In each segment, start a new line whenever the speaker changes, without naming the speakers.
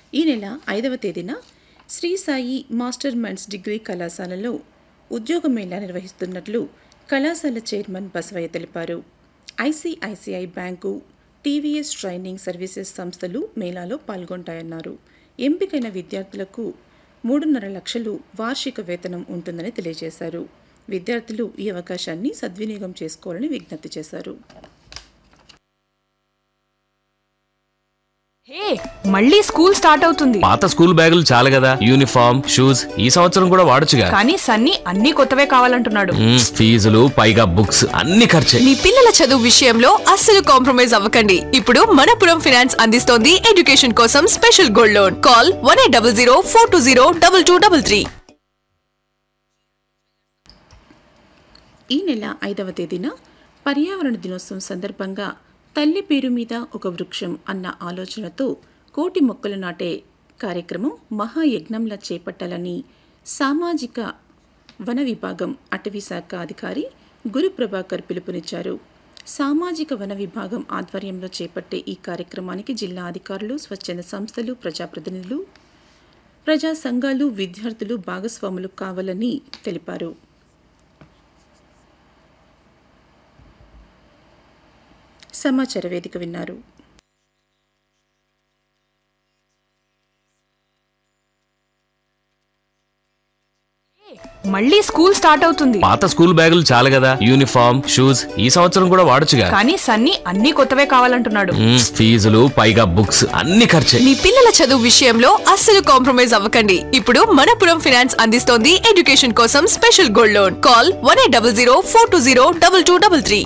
ఈ నెల ఐదవ తేదీన Sri Sai master minds degree కళాశాలలో ఉద్యోగ మేళా నిర్వహిస్తున్నట్లు కళాశాల చైర్మన్ బసవయ్య తెలిపారు ICICI bank TVS training services సంస్థలు మేళాలో పాల్గొంటాయన్నారు ఎంపికైన విద్యార్థులకు మూడున్నర లక్షలు వార్షిక వేతనం ఉంటుందని తెలియజేశారు విద్యార్థులు ఈ అవకాశాన్ని సద్వినియోగం చేసుకోవాలని విజ్ఞప్తి చేశారు
హే మళ్ళీ స్కూల్ స్టార్ట్ అవుతుంది
పాత స్కూల్ బ్యాగులు చాలు కదా యూనిఫామ్ షూస్ ఈ సంవత్సరం కూడా వాడొచ్చుగా
కానీ సన్నీ అన్ని కొత్తవే కావాలంటున్నాడు
మ్మ్, ఫీజులు పైగా బుక్స్ అన్ని ఖర్చే
మీ పిల్లల చదువు విషయంలో అస్సలు కాంప్రమైజ్ అవ్వకండి ఇప్పుడు మనపురం ఫినాన్స్ అందిస్తోంది ఎడ్యుకేషన్ కోసం special gold loan call one eight double zero four two zero double two double three
ఈ నెల ఐదవ తేదీన పర్యావరణ దినోత్సవం సందర్భంగా తల్లి పేరు మీద ఒక వృక్షం అన్న ఆలోచనతో కోటి మొక్కలు నాటే కార్యక్రమం మహాయజ్ఞంలా చేపట్టాలని సామాజిక వన విభాగం అటవీ శాఖ అధికారి గురు ప్రభాకర్ పిలుపునిచ్చారు సామాజిక వన విభాగం ఆధ్వర్యంలో చేపట్టే ఈ కార్యక్రమానికి జిల్లా అధికారులు స్వచ్ఛంద సంస్థలు ప్రజాప్రతినిధులు ప్రజా సంఘాలు విద్యార్థులు భాగస్వాములు కావాలని తెలిపారు సమాచార వేదిక విన్నారు
మళ్ళీ స్కూల్ స్టార్ట్ అవుతుంది
పాత స్కూల్ బ్యాగులు చాలు కదా యూనిఫామ్ షూస్ ఈ సంవత్సరం కూడా వాడొచ్చుగా
కానీ సన్నీ అన్ని కొత్తవే కావాలంటున్నాడు
మ్మ్, ఫీజులు పైగా బుక్స్ అన్ని ఖర్చే
మీ పిల్లల చదువు విషయంలో అస్సలు కాంప్రమైజ్ అవ్వకండి ఇప్పుడు మనపురం ఫినాన్స్ అందిస్తోంది ఎడ్యుకేషన్ కోసం special gold loan call one eight double zero four two zero double two double three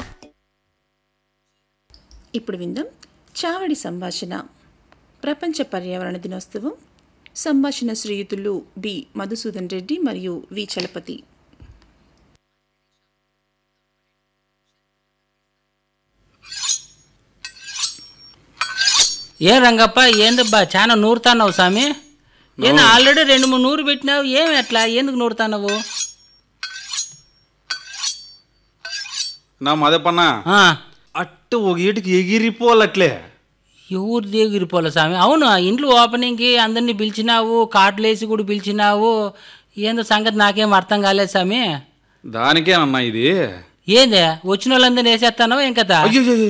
ఇప్పుడు విందాం చావడి సంభాషణ ప్రపంచ పర్యావరణ దినోత్సవం సంభాషణ శ్రీయుతులు బి మధుసూదన్ రెడ్డి మరియు వి చలపతి
ఏ రంగప్ప ఏందబ్బా చాలా నూరుతాన్నావు స్వామి ఏంది ఆల్రెడీ రెండు మూడు నూరు పెట్టినావు ఏమి ఎట్లా ఎందుకు నూరుతాన్నావు
నా మదపన్న
ఆ,
అట్టు ఒక ఈటికి ఎగిరిపోలట్లే
ఎవరు దిగిరిపోలే స్వామి అవును ఆ ఇంట్లో ఓపెనింగ్కి అందరినీ పిలిచినావు కార్డులు వేసి కూడా పిలిచినావు ఏందో సంగతి నాకేం అర్థం కాలేదు స్వామి
దానికేనన్నా ఇది
ఏందే వచ్చిన వాళ్ళందరినీ వేసేస్తానో ఏం కదా
అయ్యో